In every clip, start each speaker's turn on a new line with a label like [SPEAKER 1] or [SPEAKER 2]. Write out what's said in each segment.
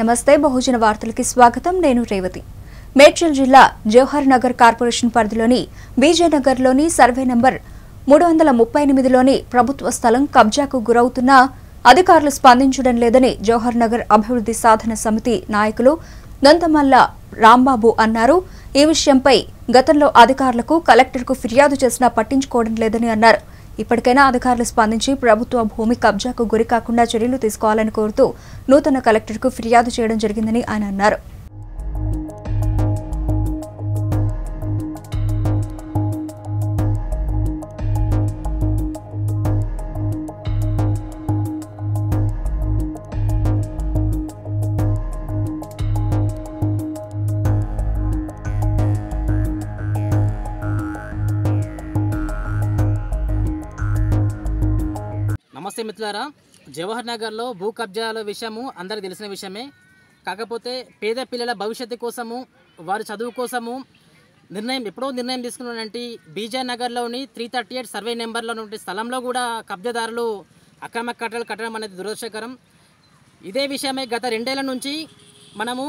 [SPEAKER 1] నమస్తే బహుజన వార్తలకి స్వాగతం నేను రేవతి మేడ్చల్ జిల్లా జవహర్ నగర్ కార్పొరేషన్ పరిధిలోని బీజేనగర్లోని సర్వే నంబర్ మూడు వందల ముప్పై ఎనిమిదిలోని ప్రభుత్వ స్థలం కబ్జాకు గురవుతున్నా అధికారులు స్పందించడం లేదని జవహర్ నగర్ అభివృద్ధి సాధన సమితి నాయకులు నందమల్ల రాంబాబు అన్నారు ఈ విషయంపై గతంలో అధికారులకు కలెక్టర్కు ఫిర్యాదు చేసినా పట్టించుకోవడం లేదని అన్నారు ఇప్పటికైనా అధికారులు స్పందించి ప్రభుత్వ భూమి కబ్జాకు గురి కాకుండా చర్యలు తీసుకోవాలని కోరుతూ నూతన కలెక్టర్కు ఫిర్యాదు చేయడం జరిగిందని ఆయన అన్నారు
[SPEAKER 2] నమస్తే మిత్రులారా జవహర్ నగర్లో భూ కబ్జాల విషయము అందరికీ తెలిసిన విషయమే కాకపోతే పేద పిల్లల భవిష్యత్తు కోసము వారి చదువు కోసము నిర్ణయం ఎప్పుడో నిర్ణయం తీసుకున్నటువంటి బీజే నగర్లోని త్రీ థర్టీ ఎయిట్ సర్వే నెంబర్లో ఉన్న స్థలంలో కూడా కబ్జాదారులు అక్రమ కట్టలు కట్టడం అనేది దురదృష్టకరం ఇదే విషయమే గత రెండేళ్ల నుంచి మనము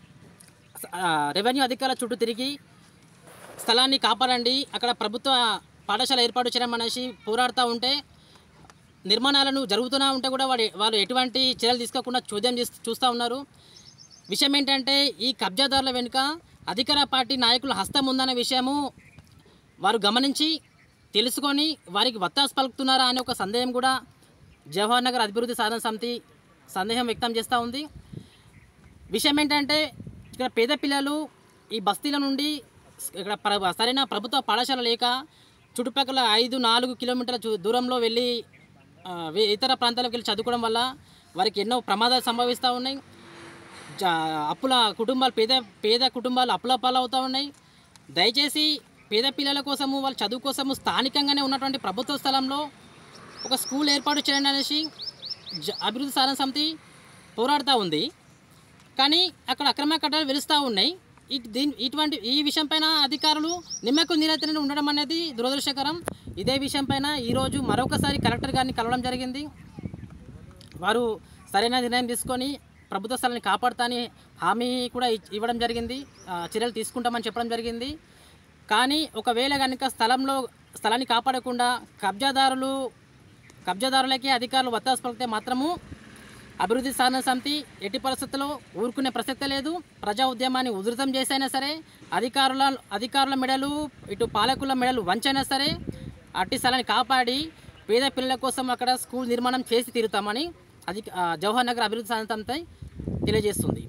[SPEAKER 2] ఆ, రెవెన్యూ అధికారుల చుట్టూ తిరిగి స్థలాన్ని కాపాడండి అక్కడ ప్రభుత్వ పాఠశాల ఏర్పాటు చేయడం అనేసి పోరాడుతూ ఉంటే నిర్మాణాలను జరుగుతూనే ఉంటే కూడా వాడు వాళ్ళు ఎటువంటి చర్యలు తీసుకోకుండా చూద్యం చేస్తూ చూస్తూ ఉన్నారు విషయం ఏంటంటే ఈ కబ్జాదారుల వెనుక అధికార పార్టీ నాయకుల హస్తం ఉందనే విషయము వారు గమనించి తెలుసుకొని వారికి వత్తాసు పలుకుతున్నారా అనే ఒక సందేహం కూడా జవహర్ నగర్ అభివృద్ధి సాధన సమితి సందేహం వ్యక్తం చేస్తూ ఉంది విషయం ఏంటంటే ఇక్కడ పేద పిల్లలు ఈ బస్తీల నుండి ఇక్కడ ప్ర- సరైన ప్రభుత్వ పాఠశాల లేక చుట్టుపక్కల ఐదు నాలుగు కిలోమీటర్ల చు- దూరంలో వెళ్ళి ఆ, వే- ఇతర ప్రాంతాలకు వెళ్ళి చదువుకోవడం వల్ల వారికి ఎన్నో ప్రమాదాలు సంభవిస్తూ ఉన్నాయి జా- అప్పుల కుటుంబాలు పేద పేద కుటుంబాలు అప్పుల పాలవుతూ ఉన్నాయి దయచేసి పేద పిల్లల కోసము వాళ్ళ చదువు కోసము స్థానికంగానే ఉన్నటువంటి ప్రభుత్వ స్థలంలో ఒక స్కూల్ ఏర్పాటు చేయండి అనేసి జ- అభివృద్ధి సాధన సమితి పోరాడుతూ ఉంది కానీ అక్కడ అక్రమ కట్టడాలు వెలుస్తూ ఉన్నాయి ఇటు దీని ఇటువంటి ఈ విషయం పైన అధికారులు నిమ్మకు నీరెత్తని ఉండడం అనేది దురదృష్టకరం ఇదే విషయం పైన ఈరోజు మరొకసారి కలెక్టర్ గారిని కలవడం జరిగింది వారు సరైన నిర్ణయం తీసుకొని ప్రభుత్వ స్థలాన్ని కాపాడుతాని హామీ కూడా ఇచ్- ఇవ్వడం జరిగింది ఆ, చర్యలు తీసుకుంటామని చెప్పడం జరిగింది కానీ ఒకవేళ కనుక స్థలంలో స్థలాన్ని కాపాడకుండా కబ్జాదారులు కబ్జాదారులకి అధికారులు వత్తాసు పలికితే మాత్రము అభివృద్ధి సాధన సమితి ఎట్టి పరిస్థితుల్లో ఊరుకునే ప్రసక్తే లేదు ప్రజా ఉద్యమాన్ని ఉధృతం చేసైనా సరే అధికారుల అధికారుల మెడలు ఇటు పాలకుల మెడలు వంచైనా సరే అట్టి స్థలాన్ని కాపాడి పేద పిల్లల కోసం అక్కడ స్కూల్ నిర్మాణం చేసి తీరుతామని అది ఆ, జవహర్ నగర్ అభివృద్ధి సాధన సమితి తెలియజేస్తుంది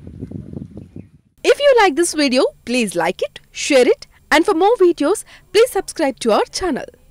[SPEAKER 3] If you like this video, please like it, share it, and for more videos, please subscribe to our channel.